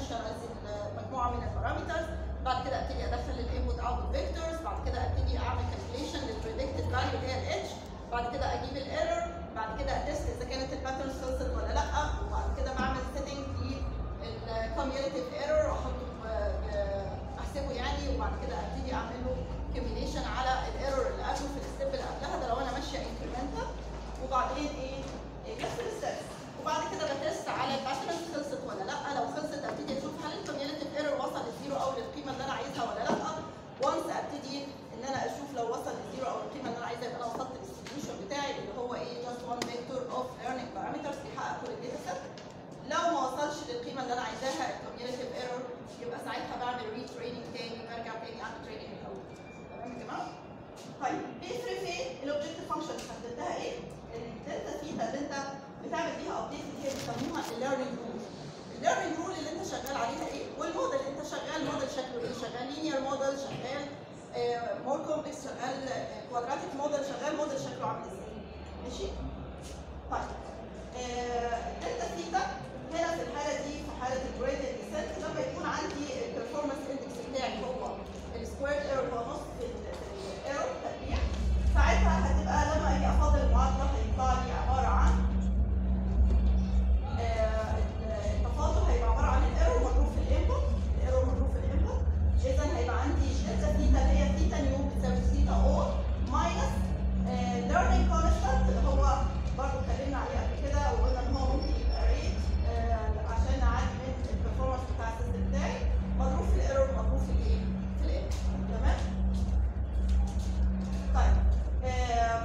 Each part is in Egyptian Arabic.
انيشاليز مجموعه من البارامترز بعد كده ابتدي ادخل الانبوت اوتبوت فيكتورز بعد كده ابتدي اعمل كالكوليشن للبريدكتد فاليو اللي هي الاتش بعد كده اجيب الايرور بعد كده اتست اذا كانت الباترنز خلصت ولا لا وبعد كده بعمل سيتنج للكوميوليتيف ايرور واحطه في- احسبه يعني وبعد كده ابتدي اعمل له كومبينيشن على الايرور اللي قبله في الستيب اللي قبلها ده لو انا ماشيه انكريمنتال وبعدين ايه إيه، نفس الستبس وبعد كده بتست على الباترنز خلصت ولا لا لو خلصت ابتدي اشوف هل الكوميوليتيف ايرور وصل للزيرو او للقيمه اللي انا عايزها ولا لا وانس ابتدي ان انا اشوف لو وصل للزيرو او القيمه اللي انا عايزها يبقى انا وصلت للسوليوشن بتاعي اللي هو ايه جاست وان فيكتور اوف ليرنينج بارامترز بيحقق كل الداتا سيت لو ما وصلش للقيمه اللي انا عايزاها الكوميوليتيف ايرور يبقى ساعتها بعمل ري تريننج تاني برجع تاني اعمل تريننج من الاول تمام يا جماعه؟ طيب بيفرق في الاوبجكتيف فانكشن اللي حددتها ايه؟ الدلتا ثيتا اللي انت بتعمل بيها ابديت اللي هي بيسموها الليرنينج رول. الليرنينج رول اللي انت شغال عليها ايه؟ والموديل انت شغال موديل شكله ايه؟ شغال لينير موديل شغال مور كومبلكس شغال كوادراتيك موديل شغال موديل شكله عامل ازاي؟ ماشي؟ طيب الدلتا ثيتا هنا في الحاله دي في حاله الجريدد ديسنت لما يكون عندي البرفورمانس اندكس بتاعي هو السكوير ايرور هو نص الايرور تربيع ساعتها هتبقى لما اجي افاضل المعادله هيطلع لي عباره عن آه، التفاضل هيبقى عباره عن الايرور مضروب في الانبوت الايرور مضروب في الانبوت اذا هيبقى عندي دلتا ثيتا اللي هي ثيتا نيو بتساوي ثيتا او ماينس ليرنينج كونستانت اللي هو برضه اتكلمنا عليه قبل كده وقلنا ان هو ممكن يبقى ريت عشان اعدي من البرفورمانس بتاع السيستم بتاعي مضروب في الايرور مضروب في الايه؟ في الانبوت تمام؟ طيب آه،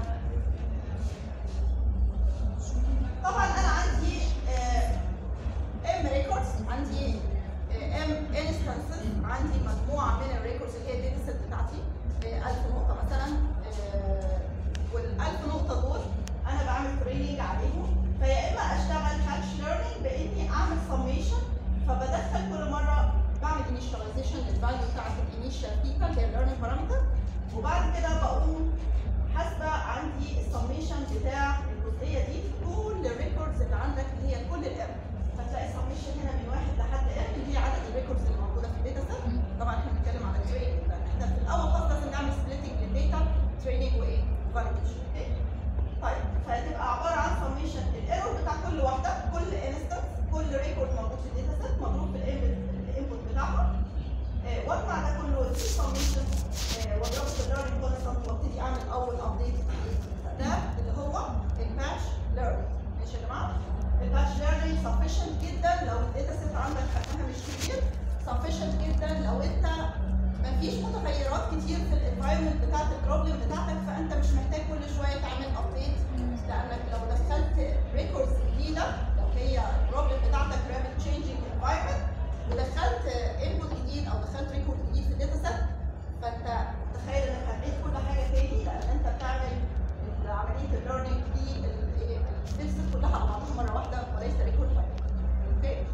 طبعا انا عندي ام ريكوردز عندي ام انستنسز عندي مجموعه من الريكوردز اللي هي الداتا سيت بتاعتي آه، 1000 نقطه مثلا وال 1000 نقطه دول انا بعمل تريننج عليهم فيا اما اشتغل هاتش ليرنينج باني اعمل سميشن فبدخل كل مره بعمل انيشاليزيشن للفاليو بتاعت الانيشال ثيتا اللي هي الليرنينج بارامتر وبعد كده بقوم حاسبه عندي السميشن بتاع الجزئيه دي في كل الريكوردز اللي عندك اللي هي كل الام فتلاقي السميشن هنا من واحد لحد ام اللي هي عدد الريكوردز اللي موجوده في الداتا سيت طبعا احنا بنتكلم على تريننج احنا في الاول خالص لازم نعمل سبليتنج للداتا تريننج وايه فاليديشن اوكي طيب فهتبقى عباره عن سميشن الايرور بتاع كل واحده كل انستنس كل ريكورد موجود في الداتا سيت مضروب في الانبوت بتاعها آه، واجمع ده كله في سميشن واضربه في الليرنينج كونستانت وابتدي اعمل اول ابديت ده اللي هو الباتش ليرنينج ماشي يا جماعه الباتش ليرنينج سفيشنت جدا لو الداتا سيت عندك حجمها مش كبير سفيشنت جدا لو انت مفيش متغيرات كتير في الانفايرمنت بتاعت البروبلم بتاعتك فانت مش محتاج كل شويه تعمل ابديت لانك لو دخلت ريكوردز جديده لو هي البروبلم بتاعتك رابid changing environment ودخلت انبوت جديد او دخلت ريكورد جديد في الداتا سيت فانت تخيل انك هتعيد كل حاجه تاني لان انت بتعمل عمليه الليرنينج دي الستبس كلها على بعضها مره واحده وليس ريكورد واحد اوكي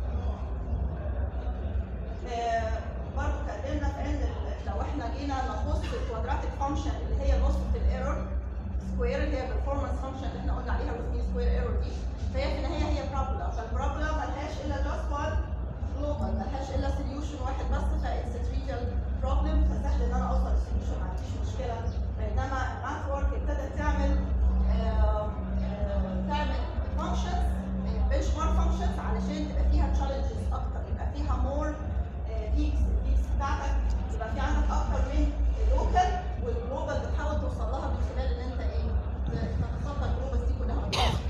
آه، برضه اتكلمنا في ان ال- لو احنا جينا نبص الكوادراتيك فانكشن اللي هي نص الايرور سكوير اللي هي البرفورمانس فانكشن اللي احنا قلنا عليها روت مين سكوير ايرور دي فهي في النهايه هي بروبلم فالبروبلم ملهاش الا جاست وان جلوبال ملهاش الا سوليوشن واحد بس فاتس تريفيال بروبلم فسهل ان انا اوصل للسوليوشن ما عنديش مشكله بينما الماث ورك ابتدت تعمل آم، آم، تعمل فانكشنز بنش مارك فانكشنز علشان تبقى فيها تشالنجز اكتر يبقى فيها مور بيكس البيكس بتاعتك يبقى في عندك اكتر من اللوكال والجلوبال بتحاول توصل لها من خلال ان انت ايه تتخطى الجلوبال دي كلها مع بعض.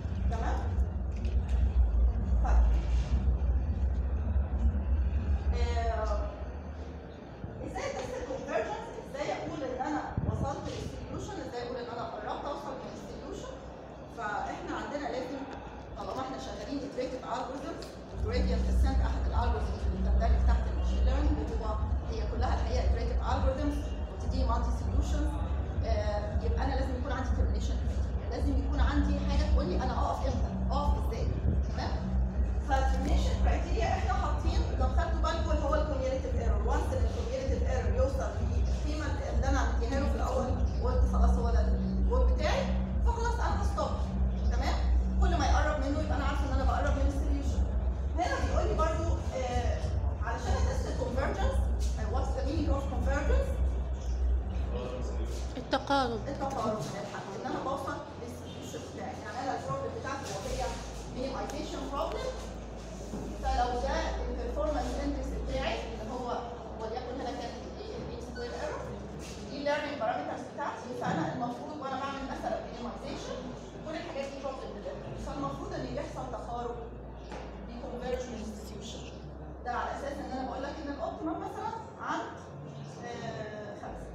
تمام؟ طيب التقارب التقارب من الحل ان انا بوصل للسوليوشن بتاعي يعني انا البروبلم بتاعتي وهي مينيمايزيشن بروبلم فلو ده البرفورمانس اندكس بتاعي اللي هو وليكن هنا كان الاي سكوير ايرور دي الليرنينج بارامترز بتاعتي فانا المفروض وانا بعمل مثلا مينيمايزيشن كل الحاجات دي بروبلم فالمفروض ان يحصل تقارب بكونفرج من السوليوشن ده على اساس ان انا بقول لك ان الاوبتيمم مثلا عند آه، خمسه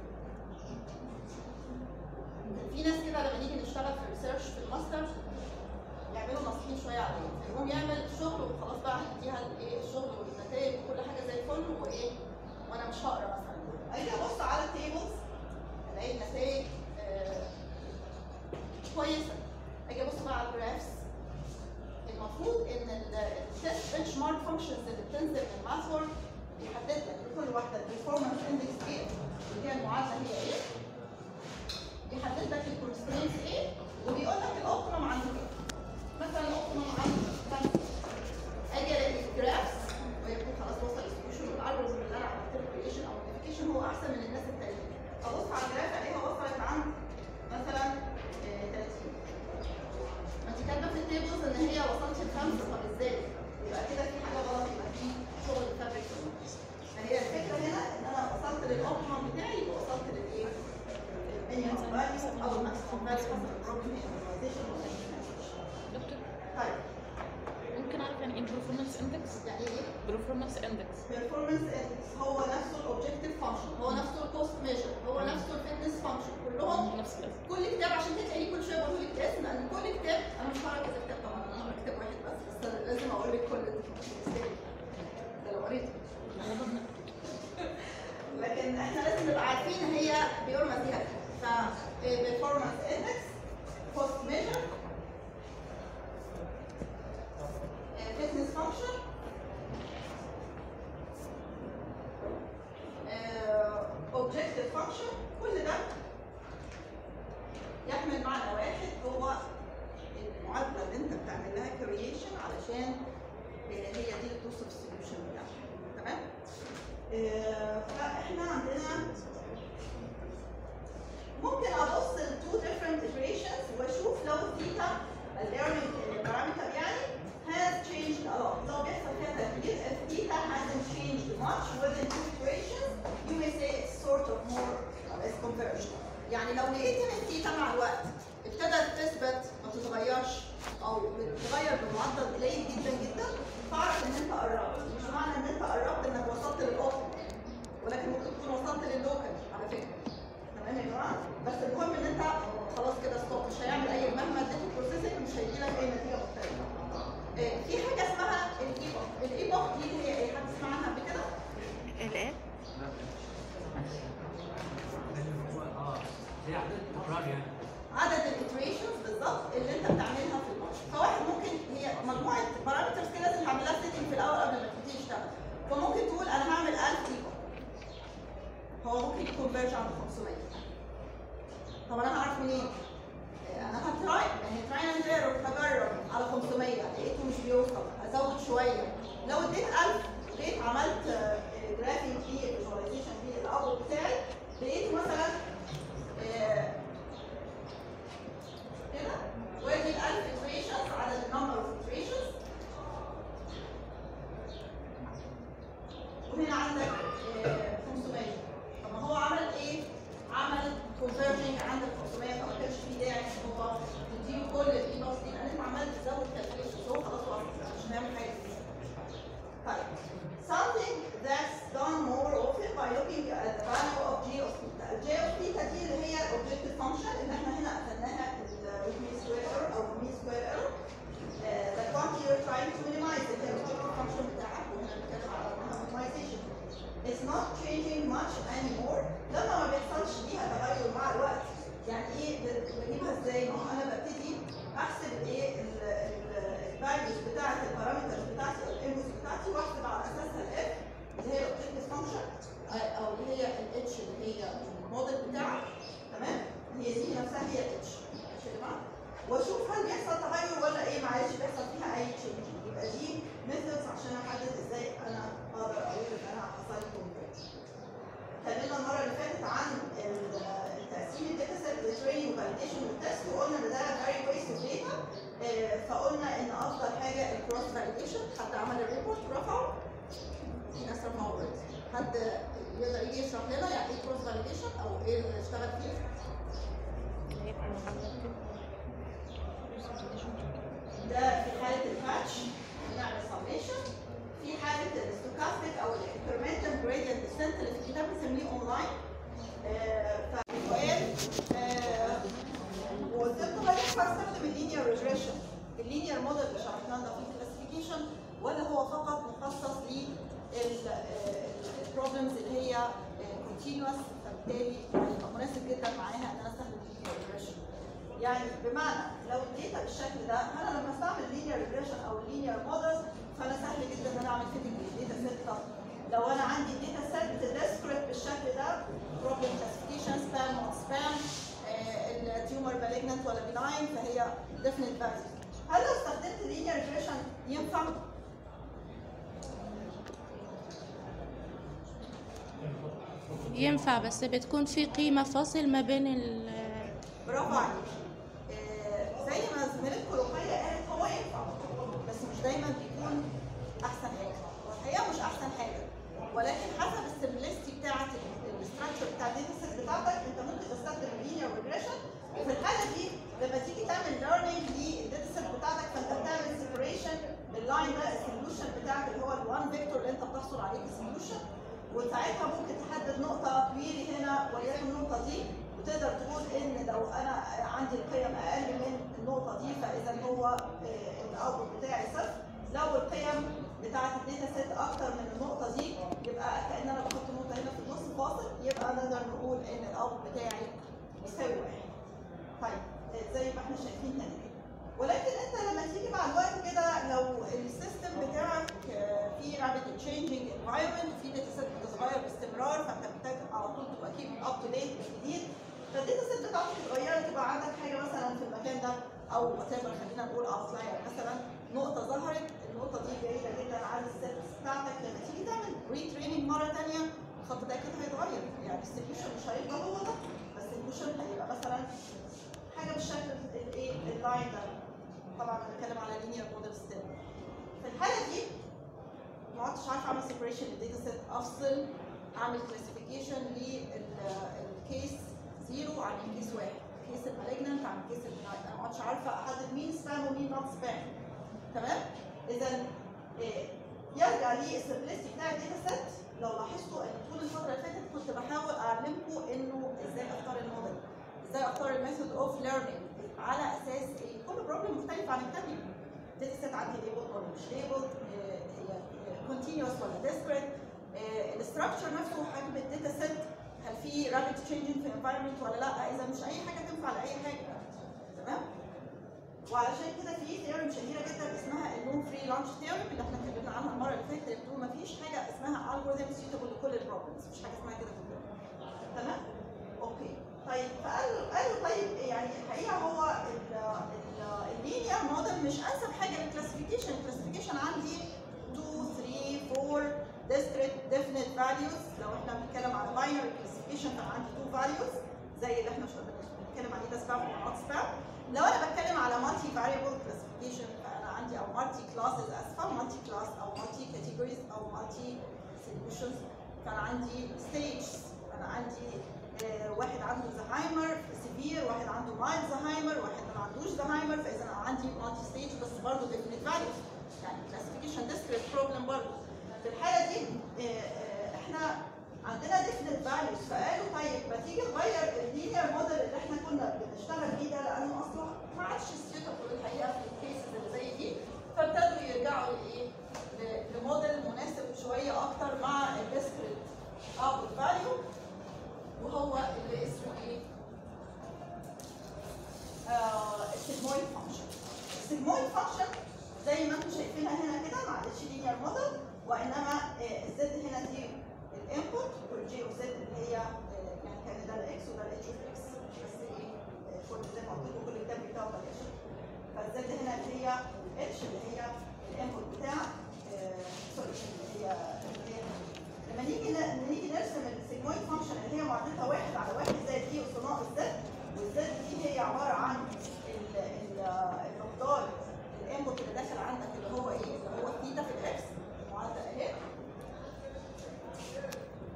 في ناس كده لما نيجي نشتغل في الريسيرش في الماستر يعملوا نصيحين شويه عليه يقوم يعمل شغل وخلاص بقى هنديها الايه الشغل والنتائج وكل حاجه زي الفل وايه وانا مش هقرا مثلا اجي ابص على التيبلز الاقي النتائج آه، كويسه اجي ابص بقى على الجرافس المفروض ان التست بنش مارك فانكشنز اللي بتنزل من ماثورد بيحدد لك لكل واحده البرفورمانس اندكس ايه اللي هي المعادله هي ايه بيحدد لك الكونسترينتس ايه وبيقول لك الاوبتيمم عند ايه مثلا الاوبتيمم عند خمسه اجي الاقي الجرافس ويكون خلاص وصل السوليوشن والالجوريزم اللي انا عملت له كريشن او موديفيكيشن هو احسن من الناس التانيين ابص على الجراف الاقيها وصلت عند مثلا آه، 30 ما انت كاتبه في التيبلز ان هي وصلت لخمسه طب ازاي؟ يبقى كده في حاجه غلط يبقى في شغل فابريك في النص. فهي الفكره هنا ان انا وصلت للاوبتيمم بتاعي يبقى وصلت للايه؟ المينيمم فاليو او الماكسيمم فاليو حسب البروبلم مينيمايزيشن دكتور طيب ممكن اعرف يعني ايه performance index يعني ايه؟ performance index performance index هو نفسه الاوبجكتيف فانكشن هو نفسه الكوست ميجر هو نفسه الفتنس فانكشن كلهم نفس الاسم كل كتاب عشان كده تلاقيه كل شويه بقول لك اسم لان كل كتاب انا مش هقرا كذا كتاب طبعا انا هقرا كتاب واحد بس بس أنا لازم اقول لك كل الكتاب. ده لو قريته لكن احنا لازم نبقى عارفين هي بيرمز دي هدف ف performance index cost measure آه، business function آه، objective function كل ده يحمل معنى واحد هو المعادله اللي انت بتعمل لها كرييشن علشان آه، هي دي اللي توصف السوليوشن بتاعك تمام؟ آه، فاحنا عندنا ممكن ابص ل two different iterations واشوف لو الثيتا الليرنينج بارامتر يعني has changed a lot لو بيحصل فيها تغيير if theta hasn't changed much within two iterations you may say it's sort of more or less converged يعني لو لقيت ان الثيتا مع الوقت ابتدت تثبت ما تتغيرش او بتتغير بمعدل قليل جدا جدا فاعرف ان انت قربت مش معنى ان انت قربت انك وصلت للاوبتيمم ولكن ممكن تكون وصلت لللوكال على فكره تمام يا جماعه بس المهم ان انت خلاص كده ستوب مش هيعمل اي مهما اديته بروسيسنج مش هيجي لك اي نتيجه مختلفه آه، في حاجه اسمها الايبوك الايبوك دي اللي هي ايه حد سمع عنها قبل كده الايه اه زي عدد التكرار يعني عدد الاتريشنز بالظبط اللي انت بتعملها في الماتش فواحد ممكن هي مجموعه بارامترز كده لازم تعمل لها سيتنج في الاول قبل ما تبتدي تشتغل فممكن تقول انا هعمل 1000 ايبوك هو ممكن يكونفيرج عند 500 طب انا هعرف منين؟ آه، انا هتراي يعني تراي اند ايرور هجرب على 500 لقيته مش بيوصل هزود شويه لو اديت 1000 جيت عملت جرافيك فيه فيجواليزيشن فيه الاب بتاعي لقيته مثلا آه، كده وادي ال 1000 iterations عدد النمبر اوف iterations وهنا عندك آه، 500 طب ما هو عمل ايه؟ عمل converging عند ال 500 فما كانش في داعي ان هو تديله كل الايباص دي لان انت عمال تزود calculations هو خلاص وقف مش هنعمل حاجه جديدة. طيب something that's done more often by looking at the value of g of theta. ال g of theta دي اللي هي objective function اللي احنا هنا اخدناها ال mean square error او mean square error. Uh, the quantity you're trying to minimize اللي هي objective function بتاعك وهنا بنتكلم على minimization. It's not changing much anymore. لما ما بيحصلش ليها تغير مع الوقت يعني ايه ب- بجيبها ازاي؟ ما هو انا ببتدي احسب الايه الفاليوز بتاعت البارامترز بتاعتي او الانبوتس بتاعتي واحسب على اساسها الاف اللي هي الاوبجكتيف فانكشن او اللي هي الاتش اللي هي الموديل بتاعك تمام؟ هي دي نفسها هي الاتش ماشي يا جماعه؟ واشوف هل بيحصل تغير ولا ايه معلش بيحصل فيها اي تشينج يبقى دي ميثودز عشان احدد ازاي انا اقدر اقول ان انا حصل لي conversion. اتكلمنا المره اللي فاتت عن ال- التقسيم الداتا سيت حد يقدر يجي يشرح لنا يعني ايه كروس فاليديشن او ايه اللي اشتغل فيه؟ اللي هي في المحاولات كده ده في حاله الباتش نعمل سميشن في حاله الستوكاستيك او الاكسبيرمنتال جريدينت ديسنت اللي في الكتاب بنسميه اونلاين فالسؤال آه، وقلت لكم هل ينفع استخدم اللينير ريجريشن اللينير موديل اللي شرحنا لنا في الكلاسيفيكيشن ولا هو فقط مخصص للبروبلمز اللي هي كونتينوس فبالتالي هيبقى مناسب جدا معاها ان انا استخدم اللينير ريجريشن يعني بمعنى لو الداتا بالشكل ده انا لما استعمل لينير ريجريشن او لينير مودلز فانا سهل جدا ان انا اعمل فيتنج للداتا سيت طب لو انا عندي داتا سيت ديسكريت بالشكل ده بروبلم كلاسيفيكيشن سبام نوت سبام التيومر مالجنت ولا بناين فهي ديفينيت فاليوز هل لو استخدمت لينير ريجريشن ينفع؟ ينفع بس بتكون في قيمة فاصل ما بين ال برافو عليك آه، زي ما زميلتكم رقية قالت هو ينفع بس مش دايما بيكون احسن حاجه والحقيقه مش احسن حاجه ولكن حسب السمبلستي بتاعه الاستراكشر بتاع الداتا سيت بتاعتك انت ممكن تستخدم اللينير ريجريشن وفي الحاله دي لما تيجي تعمل ليرنينج للداتا سيت بتاعتك فانت بتعمل سيبريشن لللاين ده السوليوشن بتاعك اللي هو الوان فيكتور اللي انت بتحصل عليه في السوليوشن وساعتها ممكن تحدد نقطه كبيره هنا وليكن النقطه دي وتقدر تقول ان لو انا عندي القيم اقل من النقطه دي فاذا هو الاوتبوت بتاعي صفر لو القيم بتاعت الداتا سيت اكتر من النقطه دي يبقى كان انا بحط نقطه هنا في النص فاصل يبقى نقدر نقول ان الاوتبوت بتاعي يساوي واحد. طيب زي ما احنا شايفين هنا كده. ولكن انت لما تيجي مع الوقت كده لو السيستم بتاعك آه، فيه رابيد تشينجينج انفايرمنت في داتا سيت بتتغير باستمرار فانت محتاج على طول تبقى كيب اب تو ديت بالجديد فالداتا سيت بتاعتك اتغيرت تبقى عندك حاجه مثلا في المكان ده او وات خلينا نقول اوتلاير مثلا نقطه ظهرت النقطه دي بعيده جدا عن السيت بتاعتك لما تيجي تعمل ري تريننج مره ثانيه الخط ده اكيد هيتغير يعني السوليوشن مش هيبقى هو ده بس السوليوشن هيبقى مثلا حاجه بالشكل الايه اللاين ده طبعا انا بتكلم على لينير موديل ستيل في الحاله دي ما عدتش عارفه اعمل سيبريشن للداتا سيت افصل اعمل كلاسيفيكيشن للكيس زيرو عن الكيس واحد كيس المالجنت عن الكيس البناين انا ما عدتش عارفه احدد مين سبام ومين نوت سبام تمام اذا إيه، يرجع لي السمبلستي بتاع الداتا سيت لو لاحظتوا ان طول الفتره اللي فاتت كنت بحاول اعلمكم انه ازاي اختار الموديل ازاي اختار الميثود اوف ليرنينج على اساس ايه كل بروبلم مختلف عن الثاني الداتا سيت عندي ليبل ولا مش ليبل هي كونتينوس ولا ديسكريت الاستراكشر نفسه حجم الداتا سيت هل في رابيد تشينجينج في الانفايرمنت ولا لا اذا مش اي حاجه تنفع لاي حاجه تمام وعلشان كده في ثيوري شهيره جدا اسمها النو فري لانش ثيوري اللي احنا اتكلمنا عنها المره اللي فاتت اللي بتقول ما فيش حاجه اسمها الجوريثم سيوتابل لكل البروبلمز مش حاجه اسمها كده في الدنيا تمام اوكي طيب فقالوا قالوا طيب يعني الحقيقه هو اللينير موديل مش انسب حاجه للكلاسيفيكيشن الكلاسيفيكيشن عندي 2 3 4 discrete definite values لو احنا بنتكلم على binary classification فانا عندي two values زي اللي احنا مش بنتكلم عليه ده سبام ونوت سبام لو انا بتكلم على multi variable classification فانا عندي او multi classes اسفه multi class او multi categories او multi solutions فانا عندي stages انا عندي آه، واحد عنده زهايمر سيفير واحد عنده مايلد زهايمر واحد ما عندوش زهايمر فاذا انا عندي مالتي ستيج بس برضه ديفينيت فاليوز يعني كلاسيفيكيشن ديسكريت بروبلم برضه في الحاله دي آه، آه، احنا عندنا ديفينيت فاليوز فقالوا طيب ما تيجي نغير اللينير موديل اللي احنا كنا بنشتغل بيه ده لانه اصلا ما عادش سيوتابل الحقيقه في الكيسز اللي زي دي فابتدوا يرجعوا لايه؟ ل- لموديل مناسب شويه اكتر مع الديسكريت اوتبوت فاليو وهو اللي اسمه ايه؟ آه السيجمويد فانكشن. السيجمويد فانكشن زي ما انتم شايفينها هنا كده ما عادتش لينير موديل وانما آه الزد هنا دي الانبوت والجي اوف زد اللي هي آه يعني كان ده الاكس وده الاتش اوف اكس بس ايه آه، كل زي ما قلت لكم كل الكتاب بتاعه بلاش فالزد هنا اللي هي الاتش اللي هي الانبوت بتاع آه سوري اللي هي اللي هي لما نيجي ن- نيجي نرسم السيجمويد فانكشن اللي هي معادلتها واحد على واحد زائد دي اس ناقص زد والزد دي هي عباره عن ال- ال- المقدار الانبوت اللي داخل عندك اللي هو ايه؟ اللي هو الثيتا في الاكس المعادله اهي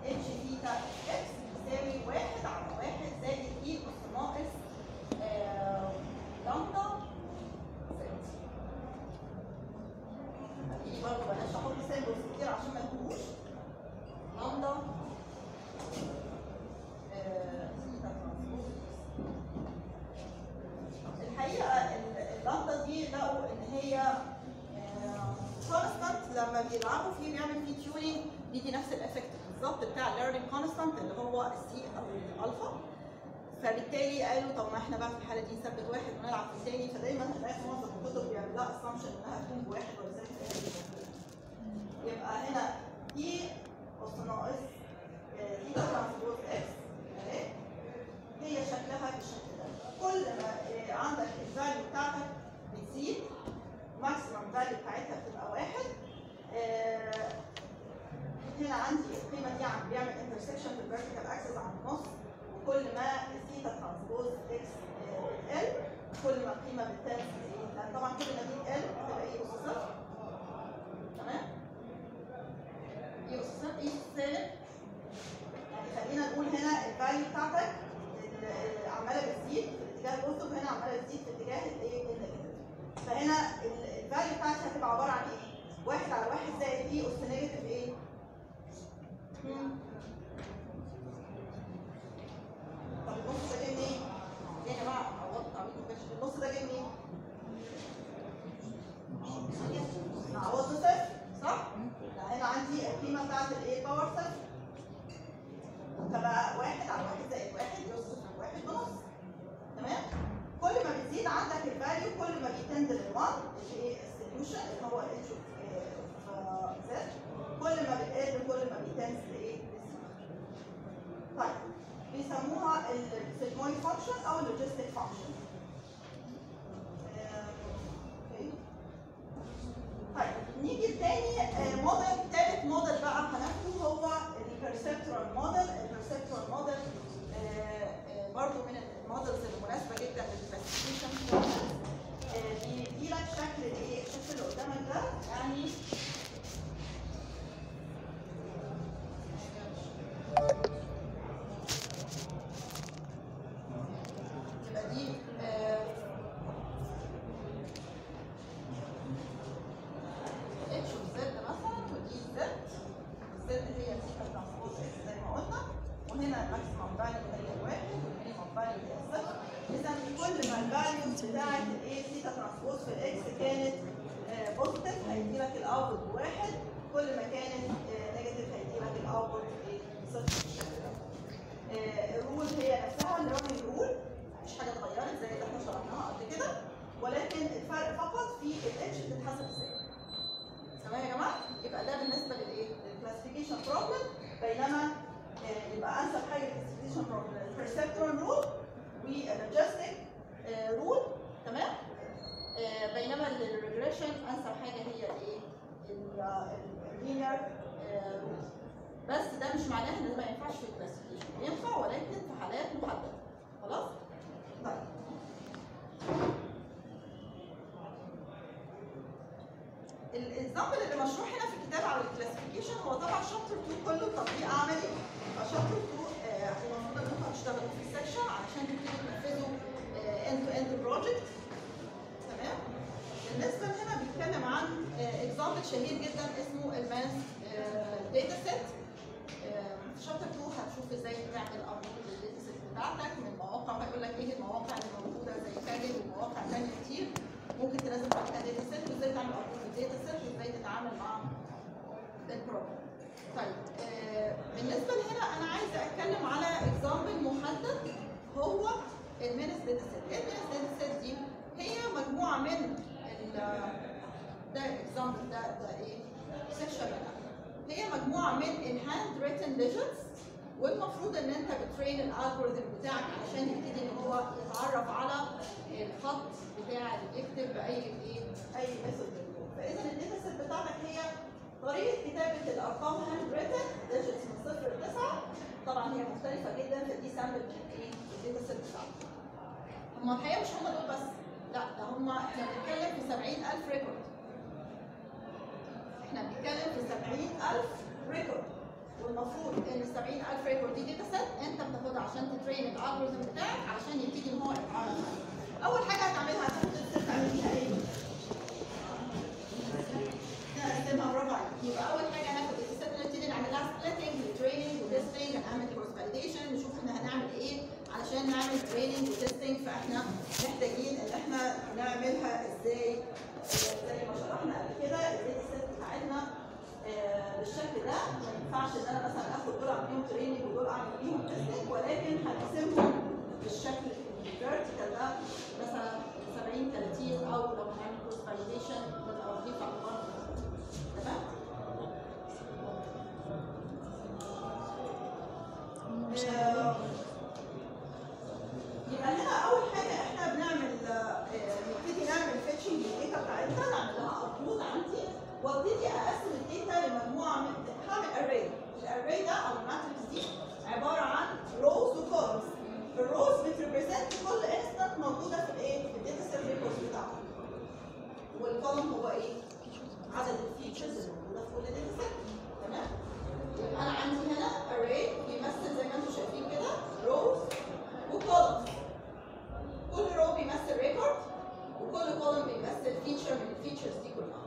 اتش ثيتا اكس بيساوي واحد على واحد زائد اي اس ناقص آه، لامدا زد خليني برضه بلاش احط سيمبلز كتير عشان ما يتوهوش لامدا آه، ثيتا ترانسبوز الحقيقه ال- اللمبه دي لقوا ان هي كونستانت لما بيلعبوا فيه بيعمل فيه تيونينج بيدي نفس الافكت بالظبط بتاع الليرنينج كونستانت اللي هو السي او الالفا فبالتالي قالوا طب ما احنا بقى في الحاله دي نثبت واحد ونلعب في الثاني فدايما هتلاقي في معظم الكتب بيعمل لها اسامبشن انها تكون بواحد ولا زي يبقى هنا اي اس ناقص ثيتا ترانسبوز اكس اهي هي شكلها بالشكل ده كل ما آه، عندك الفاليو بتاعتك بتزيد ماكسيمم فاليو بتاعتها بتبقى واحد آه، هنا عندي القيمه دي عم بيعمل انترسكشن في الفيرتيكال اكسس عند النص وكل ما الثيتا ترانسبوز اكس ال كل ما القيمه بتنزل ايه لان طبعا كل ما دي ال بتبقى ايه اس صفر تمام ايه اس صفر ايه سالب يعني خلينا نقول هنا الفاليو بتاعتك ال- ال- عماله بتزيد في الاتجاه البوزيتيف هنا عماله بتزيد في الاتجاه الايه النيجاتيف فهنا ال- الفاليو بتاعتي هتبقى عباره عن ايه؟ واحد على واحد زائد اي اس نيجاتيف ايه؟ مم. طب النص ده جه منين؟ ايه يا جماعه عوضت عملته ماشي النص ده جه منين؟ عوضت صفر صح؟ لا هنا عندي القيمه بتاعت الايه باور صفر فبقى واحد على واحد زائد واحد يصفر واحد ونص تمام؟ كل ما بتزيد عندك الفاليو كل ما بيتند للوان اللي هي السوليوشن اللي هو الاتش اوف زد كل ما بتقل كل ما بيتند لايه؟ للزيرو. طيب بيسموها السيجمويد فانكشن او اللوجيستيك فانكشن. طيب نيجي لتاني آه، موديل تالت موديل بقى هناخده هو البرسبترال موديل البرسبترال موديل برضه من المودلز المناسبه جدا للكلاسيفيكيشن بيدي لك شكل الايه الشكل اللي قدامك ده يعني يبقى دي آه، اتش وزد مثلا ودي زد الزد هي ثيتا ترانسبوز اكس زي ما قلنا وهنا الماكسيمم فاليو هي الواحد والمينيمم فاليو هي الصفر اذا كل ما الفاليو بتاعت الايه ثيتا ترانسبوز في الاكس كانت بوزيتيف هيدي لك الاوتبوت بواحد كل ما كانت نيجاتيف هيدي لك الاوتبوت ايه صفر آه، الرول هي نفسها الليرنينج رول مفيش حاجه اتغيرت زي اللي احنا شرحناها قبل كده ولكن الفرق فقط في الاتش بتتحسب ازاي تمام يا جماعه يبقى ده بالنسبه للايه للكلاسيفيكيشن بروبلم بينما آه، يبقى انسب حاجه للكلاسيفيكيشن بروبلم البرسبترال رول واللوجيستيك رول تمام آه، بينما الريجريشن انسب حاجه هي الايه اللينير رول بس ده مش معناه ان ده ما ينفعش في الكلاسيفيكيشن ينفع ولكن في حالات محدده خلاص طيب الاكزامبل اللي مشروع هنا في الكتاب على الكلاسيفيكيشن هو طبعا شابتر 2 كله تطبيق عملي فشابتر 2 آه، المفروض ان انتوا هتشتغلوا في السكشن علشان تبتدوا تنفذوا اند تو اند بروجكت تمام بالنسبه هنا بيتكلم عن اكزامبل شهير جدا اسمه الماس داتا سيت في شابتر 2 هتشوف ازاي تعمل ابلود للداتا سيت بتاعتك من مواقع هيقول لك ايه المواقع اللي موجوده زي كاجل ومواقع ثانيه كتير ممكن تنزل عليها داتا سيت وازاي تعمل ابلود للداتا سيت وازاي تتعامل مع البروجرام طيب آه، بالنسبه لهنا انا عايزه اتكلم على اكزامبل محدد هو المينس داتا سيت ايه المينس داتا سيت دي هي مجموعه من ال- ده اكزامبل ده ده ايه سيكشن هي مجموعه من الهاند ريتن ليجندز والمفروض ان انت بترين الالجوريثم بتاعك علشان يبتدي ان هو يتعرف على الخط بتاع اللي بيكتب باي ايه اي ميثود فاذا الداتا سيت بتاعتك هي طريقه كتابه الارقام هاند ريتن ديجيتس من صفر لتسعه طبعا هي مختلفه جدا فدي سامبل من ايه الداتا سيت بتاعتك هم الحقيقه مش هم دول بس لا ده هم احنا بنتكلم في 70000 ريكورد احنا بنتكلم في 70000 ريكورد والمفروض ان ال 70000 ريكورد دي داتا سيت انت بتاخدها عشان تترين الالجوريزم بتاعك علشان يبتدي ان هو يتعرض عليك. اول حاجه هتعملها هتاخد الداتا سيت تعمل فيها ايه؟ نقسمها برافو عليك يبقى اول حاجه هناخد الداتا سيت نبتدي نعمل لها سبليتنج وتريننج وتستنج هنعمل كروس فاليديشن نشوف احنا هنعمل ايه علشان نعمل تريننج وتستنج فاحنا محتاجين ان احنا نعملها ازاي آه، زي ما شرحنا قبل كده الداتا سيت بتاعتنا آه، بالشكل ده ما ينفعش ان انا مثلا اخد دول اعمل بيهم تريننج ودول اعمل بيهم تستنج ولكن هنقسمهم بالشكل الفيرتيكال ده مثلا 70 30 او لو هنعمل كروس فاليديشن نبقى واخدين في اعتبار تمام؟ آه، يبقى هنا اول حاجه احنا بنعمل آه، نبتدي نعمل فيتشنج للداتا بتاعتنا نعمل لها ابلود عندي وابتدي اقسم الداتا لمجموعه من هعمل اري الاري ده او الماتريكس دي عباره عن روز وكولمز الروز بتريبريزنت كل انستنت موجوده في الايه في الداتا سيت ريكورد بتاعها والكولم هو ايه عدد الفيتشرز الموجوده في كل داتا سيت تمام يبقى انا عندي هنا array بيمثل زي ما انتم شايفين كده rows وcolumns كل رو بيمثل ريكورد وكل column بيمثل فيتشر من الفيتشرز دي كلها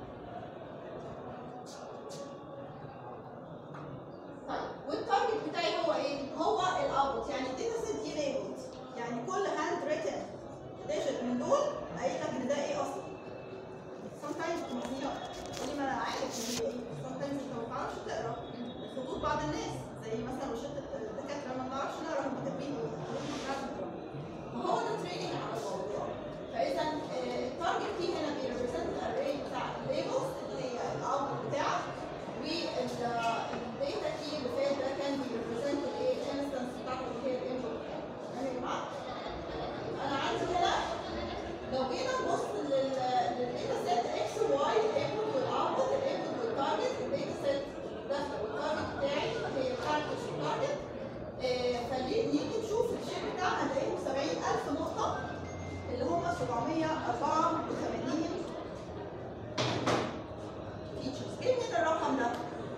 طيب والتارجت بتاعي هو ايه؟ هو الاوتبوت يعني الداتا سيت دي ليبلد يعني كل هاند ريتن ديجيت من دول قايل لك ان ده ايه اصلا sometimes هي تقولي ما انا عارف ان هي ايه sometimes انت ما بتعرفش تقرا خطوط بعض الناس زي مثلا روشته الدكاتره ما بنعرفش نقرا هم كاتبين ايه فهو ده تريننج على الموضوع فاذا آه، التارجت فيه هنا بيريبريزنت الاري بتاع الليبلز اللي هي الاوتبوت بتاعك والداتا كي اللي فات ده كان بيريبريزنت الايه الانستنس بتاعته اللي هي الانبوت تمام يا جماعه؟ انا عندي هنا لو جينا نبص لل- للداتا سيت اكس وواي الانبوت والاوتبوت الانبوت والتارجت الداتا سيت داخله والتارجت بتاعي هي الكاركترز والتارجت فنيجي نشوف الشيب بتاعنا هنلاقيهم 70000 نقطة اللي هم 784 فيتشرز ايه من الرقم ده؟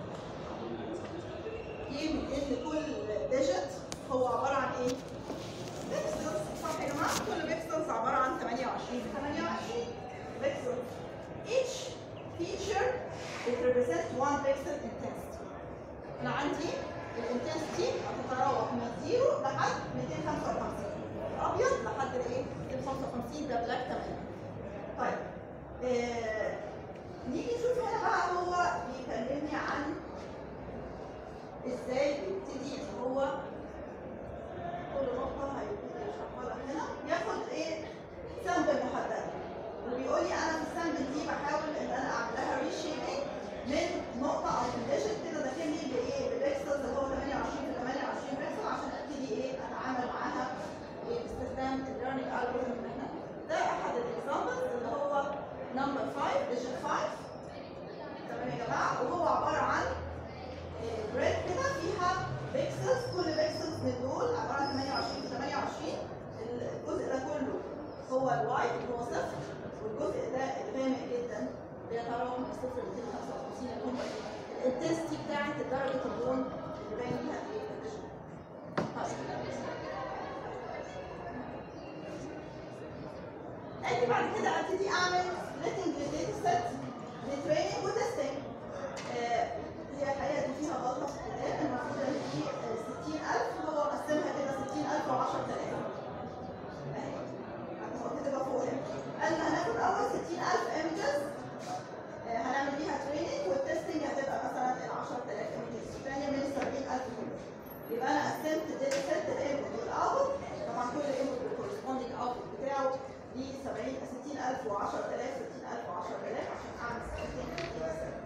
جه من ان كل ديجيت هو عبارة عن ايه؟ بيكسلز صح يا جماعة؟ كل بيكسلز عبارة عن 28 28 بيكسل each feature it represents one pixel intensity انا عندي الانتنسيتي هتتراوح من 0 لحد 255 الابيض لحد الايه 255 ده بلاك تماما طيب آه نيجي نشوف هنا بقى هو بيكلمني عن ازاي يبتدي ان هو كل نقطة هيبتدي يشرحها لك هنا ياخد ايه سامبل محددة وبيقول لي انا في السامبل دي بحاول ان انا اعمل لها ريشيبنج من نقطة او من ديجيت كده داخلي بايه ببيكسلز اللي هو 28 في 28 بيكسل عشان ابتدي ايه اتعامل معاها إيه باستخدام الليرنينج الجوريثم اللي احنا ده احد الاكزامبلز اللي هو نمبر 5 ديجيت 5 تمام يا جماعة وهو عبارة عن جريد كده فيها بيكسلز كل بيكسلز من دول عبارة عن 28 في 28 الجزء ده كله هو الوايت اللي هو صفر والجزء ده الغامق جدا بيتراوح من صفر ل 255 اللي هم الانتنستي بتاعت درجة اللون اللي باين فيها ايه الفيجن. طيب اجي بعد كده ابتدي اعمل سبليتنج للداتا سيت لتريننج وتستنج آه، هي الحقيقه دي فيها غلطه في الكتاب المفروض ان دي آه، 60000 هو قسمها كده 60000 و10000 اهي هو كاتبها فوق هنا قال لنا هناخد اول 60000 ايمجز هنعمل بيها تريننج والتستنج هتبقى مثلا ال 10000 ايمجز الثانيه من ال 70000 دول يبقى انا قسمت الداتا سيت الانبوت والاوتبوت طبعا كل انبوت بالكورسبوندينج اوتبوت بتاعه دي 70 60000 و10000 60000 و10000 عشان اعمل سبليتنج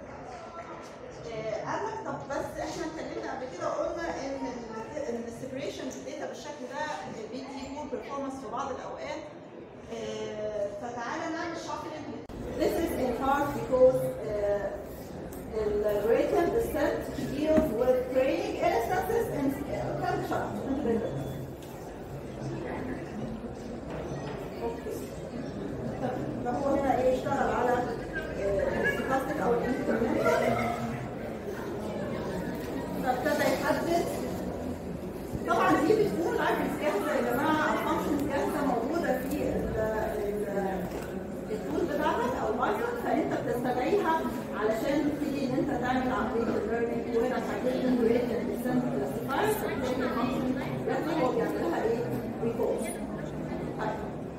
قال لك طب بس احنا اتكلمنا قبل كده وقلنا ان ال- ان السيبريشن الداتا بالشكل ده بيدي بور بيرفورمانس في بعض الاوقات آه، فتعالى نعمل shuffling This is in part because uh, the algorithm is set to deal with training instances and كم شرط فهو هنا ايه اشتغل على الستاتيك او الانسترومنتال فابتدى لايبرز جاهزه يا جماعه الفانكشنز جاهزه موجوده في ال- ال- التول بتاعتك او بايثون فانت بتستدعيها علشان تبتدي ان انت تعمل عمليه الليرنينج وهنا هتعمل كريت للسنت كلاسيفاير فبتلاقي الفانكشن جاهزه هو بيعمل لها ايه؟ ريكورس طيب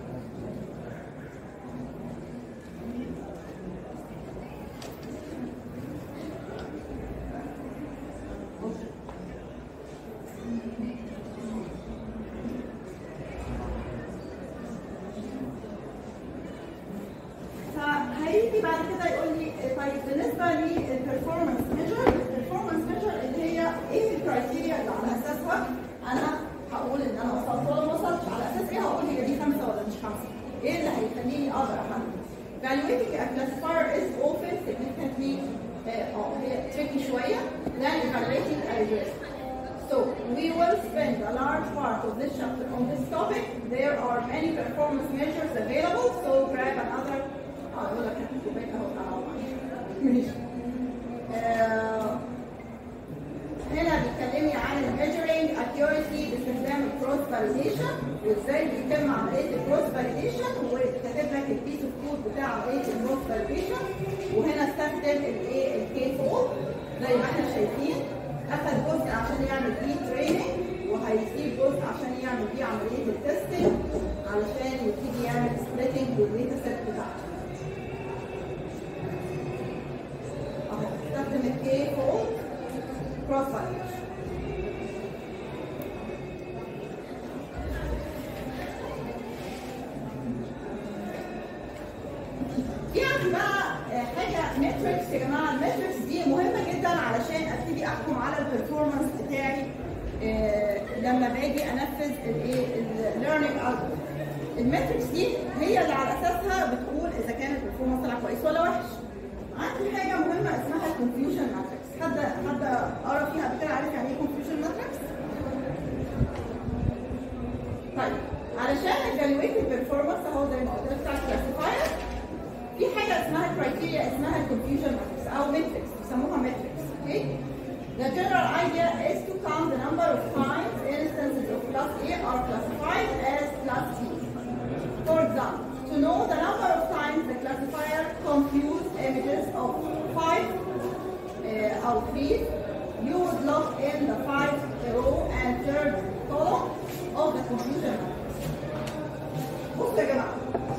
فهيجي بعد كده يقول لي طيب بالنسبه للبرفورمانس ميجر البرفورمانس ميجر اللي هي ايه الكرايتيريا اللي على اساسها انا هقول ان انا وصلت ولا ما وصلتش على اساس ايه هقول هي دي خمسه ولا مش خمسه ايه اللي هيخليني اقدر احدد Evaluating a classifier is often significantly uh, اه هي tricky شويه than evaluating a risk. So we will spend a large part of this chapter on this topic. There are many performance measures available, so grab another. اه يقول لك هات كوبايه اهو تعالى ماشي. آه، هنا بيتكلمني عن الميجرنج accuracy باستخدام الكروس فاليديشن وازاي بيتم عمليه الكروس فاليديشن وكاتب لك البيس اوف كود بتاع عمليه الكروس فاليديشن وهنا استخدم الايه الكي فول زي ما احنا شايفين اخذ جزء عشان يعمل بيه تريننج وهيسيب جزء عشان يعمل بيه عمليه التستنج علشان يبتدي يعمل سبليتنج للداتا سيت بتاعته اهو استخدم الكي فول كروس فاليديشن في عندي بقى آه، حاجه ماتريكس يا جماعه الماتريكس دي مهمه جدا علشان ابتدي احكم على البرفورمانس بتاعي آه، لما باجي انفذ الايه الليرنينج الجوريثم الماتريكس دي هي اللي على اساسها بتقول اذا كان البرفورمانس طلع كويس ولا وحش عندي حاجه مهمه اسمها الكونفيوجن ماتريكس حد حد قرا فيها قبل كده عارف يعني ايه كونفيوجن ماتريكس طيب علشان evaluate البرفورمانس اهو زي ما قلت لك بتاع الكلاسيفاير في حاجه اسمها كرايتيريا اسمها الكونفيوجن ماتريكس او ماتريكس بيسموها ماتريكس اوكي The general idea is to count the number of times instances of class A are classified as class B. For example, to know the number of times the classifier computes images of five uh, out trees, you would look in the five row and third column of the confusion matrix. بصوا يا جماعه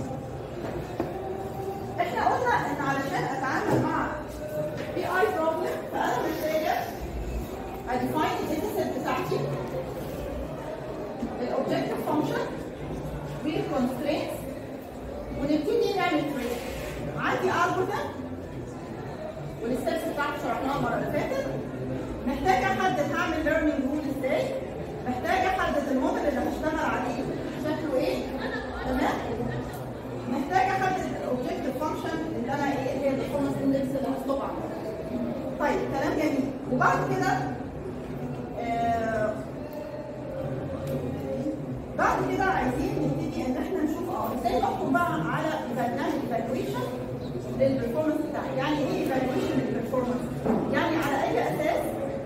احنا قلنا ان علشان اتعامل مع بي اي بروبلم فانا محتاجه اديفاين الداتا سيت بتاعتي الاوبجكتيف فانكشن والكونسترينتس ونبتدي نعمل تريس عندي الجوريثم والستبس بتاعته شرحناها المره اللي فاتت محتاجه احدد هعمل ليرنينج رول ازاي محتاجه احدد الموديل اللي هشتغل عليه شكله ايه تمام محتاجه احدد الاوبجكتيف فانكشن اللي انا ايه اللي هي البرفورمانس اندكس اللي هطلب عنها طيب كلام جميل وبعد كده آه بعد كده عايزين نبتدي ان احنا نشوف اه ازاي نحكم بقى على برنامج ايفالويشن للبرفورمانس بتاعي يعني ايه ايفالويشن للبرفورمانس يعني على اي اساس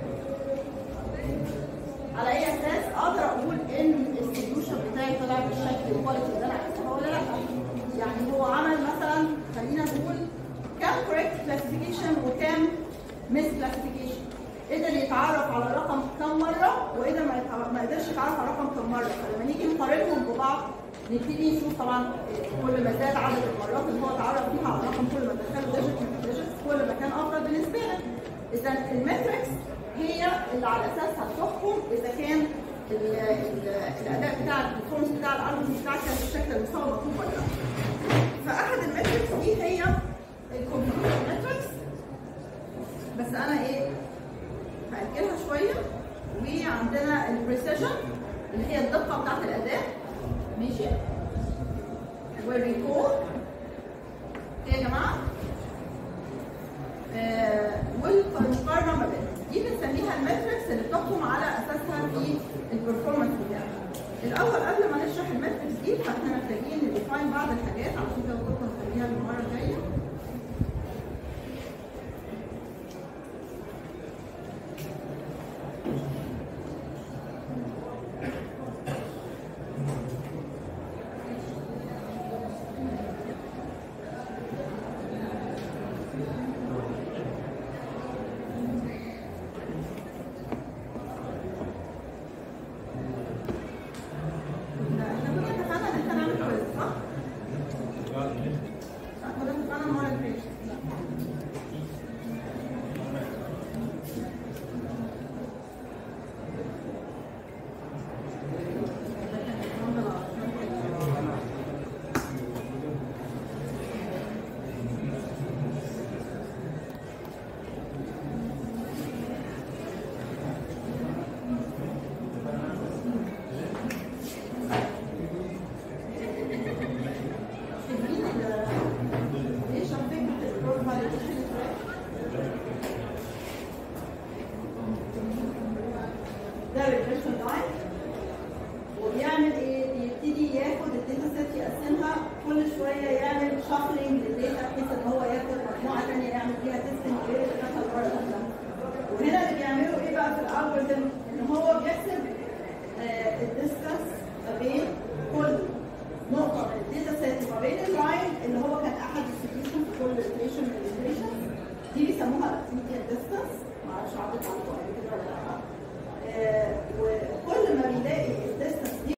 على اي اساس اقدر اقول ان السوليوشن بتاعي طلع بالشكل الكواليتي اللي انا عايزها ولا لا يعني هو عمل مثلا خلينا نقول كام كوريكت كلاسيفيكيشن وكام ميس كلاسيفيكيشن قدر يتعرف على الرقم كم مره وقدر ما, يتعرف ما قدرش يتعرف على الرقم كم مره فلما نيجي نقارنهم ببعض نبتدي نشوف طبعا كل ما زاد عدد المرات اللي هو اتعرف فيها على الرقم كل ما دخله ديجيت من ديجيت كل ما كان افضل بالنسبه لك اذا الماتريكس هي اللي على اساسها تحكم اذا كان ال- ال- الاداء بتاع البرفورمانس بتاع الالجوريثم بتاعك كان بالشكل المستوى المطلوب ولا لا فاحد الماتريكس دي هي الكمبيوتر ماتريكس بس انا ايه هاجلها شويه وعندنا البريسيجن اللي هي الدقه بتاعت الاداء ماشي والريكول ايه يا جماعه آه والمقارنه ما بينهم دي بنسميها الماتريكس اللي بتحكم على اساسها في البرفورمانس بتاعك الاول قبل ما نشرح الماتريكس دي فاحنا محتاجين نديفاين بعض الحاجات عشان كده كنت نخليها المره الجايه ريجريشن لاين وبيعمل ايه؟ بيبتدي ياخد الداتا سيت يقسمها كل شويه يعمل شافلنج للداتا بحيث ان هو ياخد مجموعه ثانيه يعمل فيها تيستنج غير اللي دخل بره الأفلام. وهنا اللي بيعملوا ايه بقى في الالجوريثم؟ ان هو بيحسب الديستانس ما بين كل نقطه من الداتا سيت وما بين اللاين اللي هو كان احد السوليوشن في كل ريليشن من الريليشن دي بيسموها الارثميتيك ديستانس معرفش عدت عليكم قبل كده ولا لا آه، وكل ما بيلاقي الديستانس دي